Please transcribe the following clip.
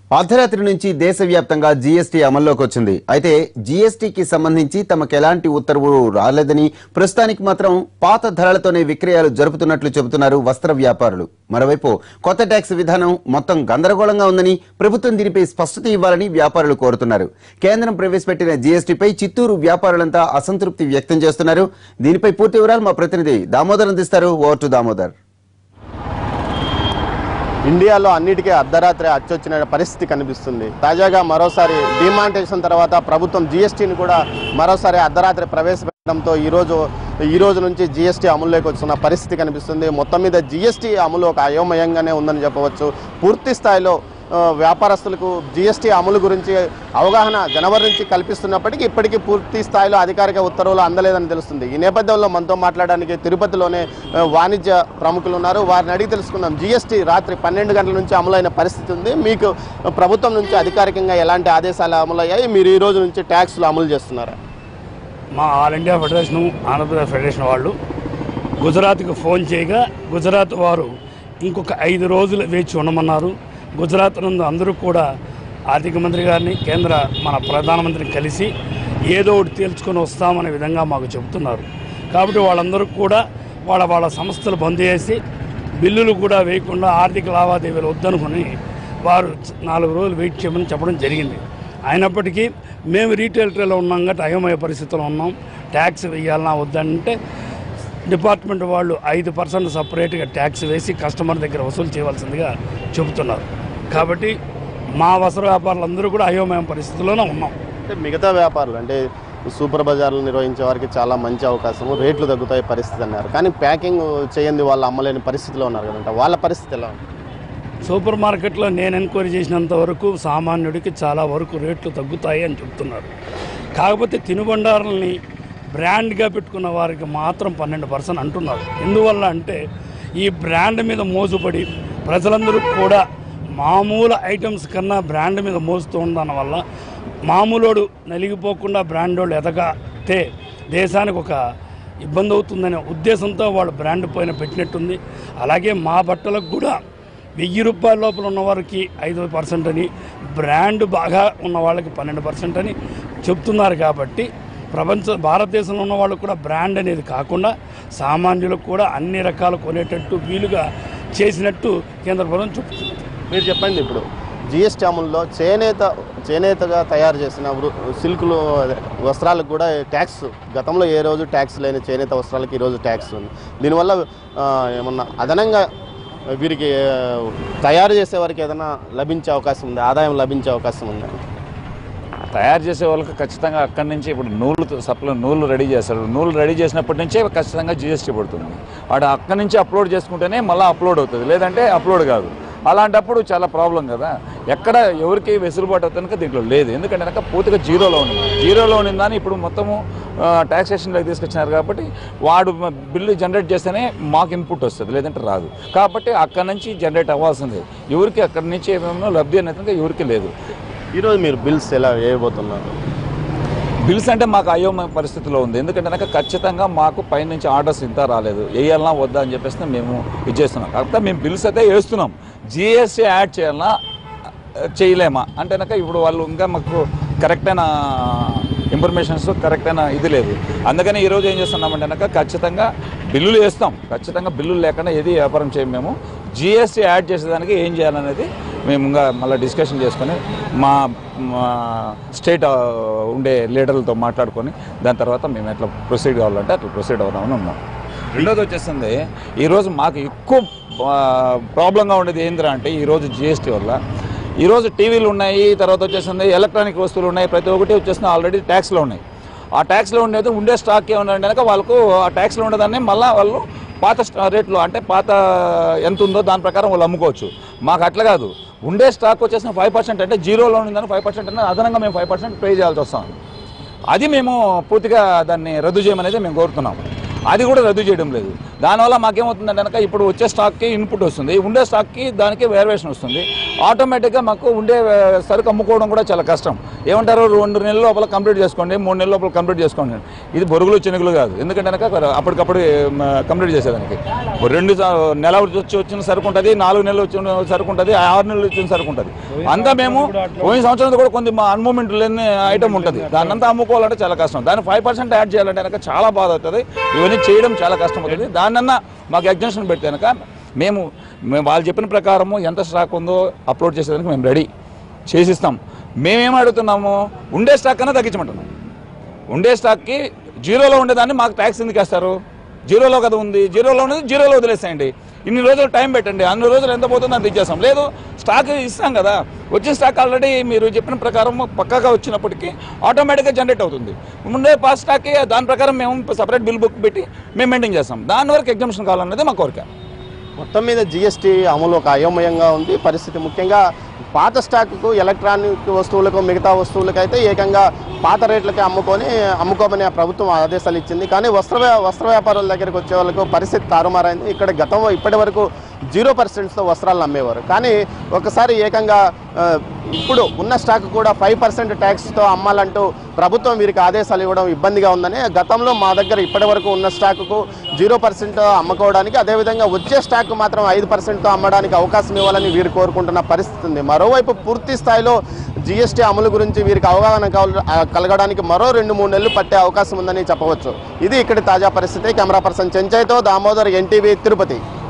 అర్ధరాత్రి నుంచి దేశవ్యాప్తంగా జీఎస్టీ అమల్లోకి వచ్చింది అయితే జీఎస్టీకి సంబంధించి తమకు ఎలాంటి ఉత్తర్వులు రాలేదని ప్రస్తుతానికి మాత్రం పాత ధరలతోనే విక్రయాలు జరుపుతున్నట్లు చెబుతున్నారు వస్త్ర వ్యాపారులు మరోవైపు కొత్త ట్యాక్స్ విధానం మొత్తం గందరగోళంగా ఉందని ప్రభుత్వం దీనిపై స్పష్టత ఇవ్వాలని వ్యాపారులు కోరుతున్నారు కేంద్రం ప్రవేశపెట్టిన జీఎస్టీపై చిత్తూరు వ్యాపారులంతా అసంతృప్తి వ్యక్తం చేస్తున్నారు దీనిపై పూర్తి వివరాలు మా ప్రతినిధి దామోదర్ అందిస్తారు ఓవర్ టు దామోదర్ ఇండియాలో అన్నిటికీ అర్ధరాత్రి అచ్చొచ్చిన పరిస్థితి కనిపిస్తుంది తాజాగా మరోసారి డిమానిటేషన్ తర్వాత ప్రభుత్వం జీఎస్టీని కూడా మరోసారి అర్ధరాత్రి ప్రవేశపెట్టడంతో ఈరోజు ఈ రోజు నుంచి జీఎస్టీ అమలులోకి వస్తున్న పరిస్థితి కనిపిస్తుంది మొత్తం మీద జీఎస్టీ అమలు ఒక అయోమయంగానే ఉందని చెప్పవచ్చు పూర్తి స్థాయిలో ఆ, వ్యాపారస్తులకు జీఎస్టీ అమలు గురించి అవగాహన జనవరి నుంచి కల్పిస్తున్నప్పటికీ ఇప్పటికీ పూర్తి స్థాయిలో అధికారిక ఉత్తర్వులు అందలేదని తెలుస్తుంది ఈ నేపథ్యంలో మనతో మాట్లాడడానికి తిరుపతిలోనే ఆ, వాణిజ్య ప్రముఖులు ఉన్నారు వారిని అడిగి తెలుసుకుందాం జీఎస్టీ రాత్రి పన్నెండు గంటల నుంచి అమలైన పరిస్థితి ఉంది మీకు ప్రభుత్వం నుంచి అధికారికంగా ఎలాంటి ఆదేశాలు అమలయ్యాయి మీరు ఈ రోజు నుంచి ట్యాక్స్లు అమలు చేస్తున్నారా మా all India federation Andhra Pradesh federation వాళ్ళు గుజరాత్కి ఫోన్ చేయగా గుజరాత్ వారు ఇంకొక ఐదు రోజులు వేచి ఉండమన్నారు గుజరాత్ నుండి అందరూ కూడా ఆర్థిక మంత్రి గారిని కేంద్ర మన ప్రధానమంత్రిని కలిసి ఏదో ఒకటి తేల్చుకొని వస్తామనే విధంగా మాకు చెబుతున్నారు కాబట్టి వాళ్ళందరూ కూడా వాళ్ళ వాళ్ళ సంస్థలు బంద్ చేసి బిల్లులు కూడా వేయకుండా ఆర్థిక లావాదేవీలు వద్దనుకుని వారు నాలుగు రోజులు వెయిట్ చేయమని చెప్పడం జరిగింది అయినప్పటికీ మేము రీటైల్ ట్రేలో ఉన్నాం కాబట్టి అయోమయ పరిస్థితిలో ఉన్నాం ట్యాక్స్ వేయాలన్నా వద్దంటే డిపార్ట్మెంట్ వాళ్ళు ఐదు పర్సెంట్ సపరేట్గా ట్యాక్స్ వేసి కస్టమర్ దగ్గర వసూలు చేయవలసిందిగా చెబుతున్నారు కాబట్టి మా వస్త్ర వ్యాపారులందరూ కూడా అయోమయం పరిస్థితిలోనే ఉన్నాం అంటే మిగతా వ్యాపారులు అంటే సూపర్ బజార్లు నిర్వహించే వారికి చాలా మంచి అవకాశం రేట్లు తగ్గుతాయి పరిస్థితి అన్నారు కానీ ప్యాకింగ్ చేయండి వాళ్ళు అమ్మలేని పరిస్థితిలో ఉన్నారు కదంట వాళ్ళ పరిస్థితి ఎలా ఉంది సూపర్ మార్కెట్లో నేను ఎంక్వైరీ చేసినంత వరకు సామాన్యుడికి చాలా వరకు రేట్లు తగ్గుతాయి అని చెప్తున్నారు కాకపోతే తినుబండారాలని బ్రాండ్గా పెట్టుకున్న వారికి మాత్రం పన్నెండు పర్సెంట్ అంటున్నారు ఎందువల్ల అంటే ఈ బ్రాండ్ మీద మోజుపడి ప్రజలందరూ కూడా మామూలు ఐటమ్స్ కన్నా బ్రాండ్ మీద మోస్తూ ఉండడం వల్ల మామూలోడు నలిగిపోకుండా బ్రాండ్ వాళ్ళు ఎదగతే దేశానికి ఒక ఇబ్బంది అవుతుందనే ఉద్దేశంతో వాళ్ళు బ్రాండ్ పైన పెట్టినట్టుంది అలాగే మా బట్టలకు కూడా వెయ్యి రూపాయల లోపల ఉన్న వారికి ఐదు పర్సెంట్ అని బ్రాండ్ బాగా ఉన్న వాళ్ళకి పన్నెండు పర్సెంట్ అని చెప్తున్నారు కాబట్టి ప్రపంచ భారతదేశంలో ఉన్న వాళ్ళకు కూడా బ్రాండ్ అనేది కాకుండా సామాన్యులకు కూడా అన్ని రకాలు కొనేటట్టు వీలుగా చేసినట్టు కేంద్ర ప్రభుత్వం చెప్తుంది మీరు చెప్పండి ఇప్పుడు జిఎస్టీ అమలులో చేనేత చేనేతగా తయారు చేసిన వృ- సిల్క్లు అదే వస్త్రాలకు కూడా ట్యాక్స్ గతంలో ఏ రోజు ట్యాక్స్ లేని చేనేత వస్త్రాలకి ఈరోజు ట్యాక్స్ ఉంది దీనివల్ల ఆ, ఏమన్నా అదనంగా వీరికి ఆ, తయారు చేసే వారికి ఏదైనా లభించే అవకాశం ఉంది ఆదాయం లభించే అవకాశం ఉంది తయారు చేసే వాళ్ళకి ఖచ్చితంగా అక్కడి నుంచి ఇప్పుడు నూలు సప్లై నూలు రెడీ చేస్తారు నూలు రెడీ చేసినప్పటి నుంచే ఖచ్చితంగా జిఎస్టీ పడుతుంది వాడు అక్కడి నుంచి అప్లోడ్ చేసుకుంటేనే మళ్ళీ అప్లోడ్ అవుతుంది లేదంటే అప్లోడ్ కాదు అలాంటప్పుడు చాలా ప్రాబ్లం కదా ఎక్కడ ఎవరికి వెసులుబాటు అవుతుంది దీంట్లో లేదు ఎందుకంటే కనుక పూర్తిగా జీరోలో ఉంది జీరోలో ఉన్నదాన్ని ఇప్పుడు మొత్తము ట్యాక్సేషన్లోకి తీసుకొచ్చినారు కాబట్టి వాడు మ- బిల్లు జనరేట్ చేస్తేనే మాకు ఇన్పుట్ వస్తుంది లేదంటే రాదు కాబట్టి అక్కడి నుంచి జనరేట్ అవ్వాల్సిందే ఎవరికి అక్కడి నుంచి ఏమేమో లబ్ధి అనేది ఎవరికి లేదు ఈరోజు మీరు బిల్స్ ఎలా వేయబోతున్నారు బిల్స్ అంటే మాకు అయోమయ పరిస్థితిలో ఉంది ఎందుకంటే కనుక ఖచ్చితంగా మాకు పైనుంచి ఆర్డర్స్ ఇంత రాలేదు వేయాలన్నా వద్దా అని చెప్పేసి మేము ఇది చేస్తున్నాం కాకపోతే మేము బిల్స్ అయితే వేస్తున్నాం జిఎస్టీ యాడ్ చేయాలన్నా చేయలేమా అంటే కనుక ఇప్పుడు వాళ్ళు ఇంకా మాకు కరెక్ట్ అయిన ఇన్ఫర్మేషన్స్ కరెక్ట్ అయిన ఇది లేదు అందుకని ఈరోజు ఏం చేస్తున్నామంటే కనుక ఖచ్చితంగా బిల్లులు వేస్తాం ఖచ్చితంగా బిల్లులు లేకుండా ఏది వ్యాపారం చేయం మేము జిఎస్టీ యాడ్ చేసేదానికి ఏం చేయాలనేది మేము ఇంకా మళ్ళీ డిస్కషన్ చేసుకొని మా మా స్టేట్ ఆ, ఉండే లీడర్లతో మాట్లాడుకొని దాని తర్వాత మేము ఎట్లా ప్రొసీడ్ కావాలంటే అట్లా ప్రొసీడ్ అవుదామని ఉన్నాం రెండోది వచ్చేసింది ఈరోజు మాకు ఎక్కువ ప్రాబ్లంగా ఉండేది ఏంద్రా అంటే ఈరోజు జిఎస్టీ వల్ల ఈరోజు టీవీలు ఉన్నాయి తర్వాత వచ్చేసింది ఎలక్ట్రానిక్ వస్తువులు ఉన్నాయి ప్రతి ఒక్కటి వచ్చేసింది ఆల్రెడీ ట్యాక్స్లో ఉన్నాయి ఆ ట్యాక్స్లో ఉండేది ఉండే స్టాక్ ఏమన్నా కనుక వాళ్ళకు ఆ ట్యాక్స్లో ఉండేదాన్ని మళ్ళీ వాళ్ళు పాత స్టా- రేట్లో అంటే పాత ఎంత ఉందో దాని ప్రకారం వాళ్ళు అమ్ముకోవచ్చు మాకు అట్లా కాదు ఉండే స్టాక్ వచ్చేసిన ఫైవ్ పర్సెంట్ అంటే జీరోలో ఉందని ఫైవ్ పర్సెంట్ అంటే అదనంగా మేము ఫైవ్ పర్సెంట్ పే చేయాల్సి వస్తాం అది మేము పూర్తిగా దాన్ని రద్దు చేయమనేది మేము కోరుతున్నాము అది కూడా రద్దు చేయడం లేదు దానివల్ల మాకేమవుతుందంటే కనుక ఇప్పుడు వచ్చే స్టాక్కి ఇన్పుట్ వస్తుంది ఉండే స్టాక్కి దానికి వేరియేషన్ వస్తుంది ఆటోమేటిక్గా మాకు ఉండే ఆ, సరుకు అమ్ముకోవడం కూడా చాలా కష్టం ఏమంటారు రెండు నెలల లోపల కంప్లీట్ చేసుకోండి మూడు నెలల లోపల కంప్లీట్ చేసుకోండి ఇది బొరుగులు చెనుగులు కాదు ఎందుకంటే కనుక అప్పటికప్పుడు మ, కంప్లీట్ చేసేదానికి రెండు స- నెల వచ్చి వచ్చిన సరుకు ఉంటుంది నాలుగు నెలలు వచ్చిన సరుకు ఉంటుంది ఆరు నెలలు వచ్చిన సరుకు ఉంటుంది అంతా మేము పోయిన సంవత్సరం కూడా కొంత అన్మూమెంట్ లేని ఐటమ్ ఉంటుంది దాన్ని అంతా అమ్ముకోవాలంటే చాలా కష్టం దాన్ని ఫైవ్ పర్సెంట్ యాడ్ చేయాలంటే కనుక చాలా బాధ అవుతుంది ఇవన్నీ చేయడం చాలా కష్టం అవుతుంది దాన్నన్నా మాకు ఎగ్జామ్షన్ పెడితే కనుక మేము మేము వాళ్ళు చెప్పిన ప్రకారము ఎంత స్టాక్ ఉందో అప్లోడ్ చేసేదానికి మేము రెడీ చేసిస్తాం మేమేం అడుగుతున్నాము ఉండే స్టాక్ కన్నా తగ్గించమంటున్నాం ఉండే స్టాక్కి జీరోలో ఉండేదాన్ని మాకు ట్యాక్స్ ఎందుకు వేస్తారు జీరోలో కదా ఉంది జీరోలో ఉన్నది జీరోలో వదిలేసేయండి ఇన్ని రోజులు టైం పెట్టండి అన్ని రోజులు ఎంత పోతుందో అంత ఇచ్చేస్తాం లేదు స్టాక్ ఇస్తాం కదా వచ్చిన స్టాక్ ఆల్రెడీ మీరు చెప్పిన ప్రకారం పక్కాగా వచ్చినప్పటికీ ఆటోమేటిక్గా జనరేట్ అవుతుంది ముందే పాస్ స్టాక్కి దాని ప్రకారం మేము సపరేట్ బిల్ బుక్ పెట్టి మేము మెయింటైన్ చేస్తాం దాని వరకు ఎగ్జామ్షన్ కావాలన్నది మా కోరిక మొత్తం మీద జిఎస్టీ అమలు ఒక అయోమయంగా ఉంది పరిస్థితి ముఖ్యంగా పాత స్టాక్కు ఎలక్ట్రానిక్ వస్తువులకు మిగతా వస్తువులకు అయితే ఏకంగా పాత రేట్లకే అమ్ముకొని అమ్ముకోమని ఆ ప్రభుత్వం ఆదేశాలు ఇచ్చింది కానీ వస్త్ర వ్యా- వస్త్ర వ్యాపారుల దగ్గరికి వచ్చే వాళ్ళకు పరిస్థితి తారుమారైంది ఇక్కడ గతంలో ఇప్పటి వరకు జీరో పర్సెంట్స్తో వస్త్రాలను అమ్మేవారు కానీ ఒకసారి ఏకంగా ఆ, ఇప్పుడు ఉన్న స్టాక్ కూడా ఫైవ్ పర్సెంట్ ట్యాక్స్తో అమ్మాలంటూ ప్రభుత్వం వీరికి ఆదేశాలు ఇవ్వడం ఇబ్బందిగా ఉందని గతంలో మా దగ్గర ఇప్పటి వరకు ఉన్న స్టాక్కు జీరో పర్సెంట్ అమ్ముకోవడానికి అదేవిధంగా వచ్చే స్టాక్ మాత్రం ఐదు పర్సెంట్తో అమ్మడానికి అవకాశం ఇవ్వాలని వీరు కోరుకుంటున్న పరిస్థితి ఉంది మరోవైపు పూర్తి స్థాయిలో జీఎస్టీ అమలు గురించి వీరికి అవగాహన కావ- ఆ, కలగడానికి మరో రెండు మూడు నెలలు పట్టే అవకాశం ఉందని చెప్పవచ్చు ఇది ఇక్కడి తాజా పరిస్థితి కెమెరా పర్సన్ చెంచయ్తో దామోదర్ ఎన్టీవీ తిరుపతి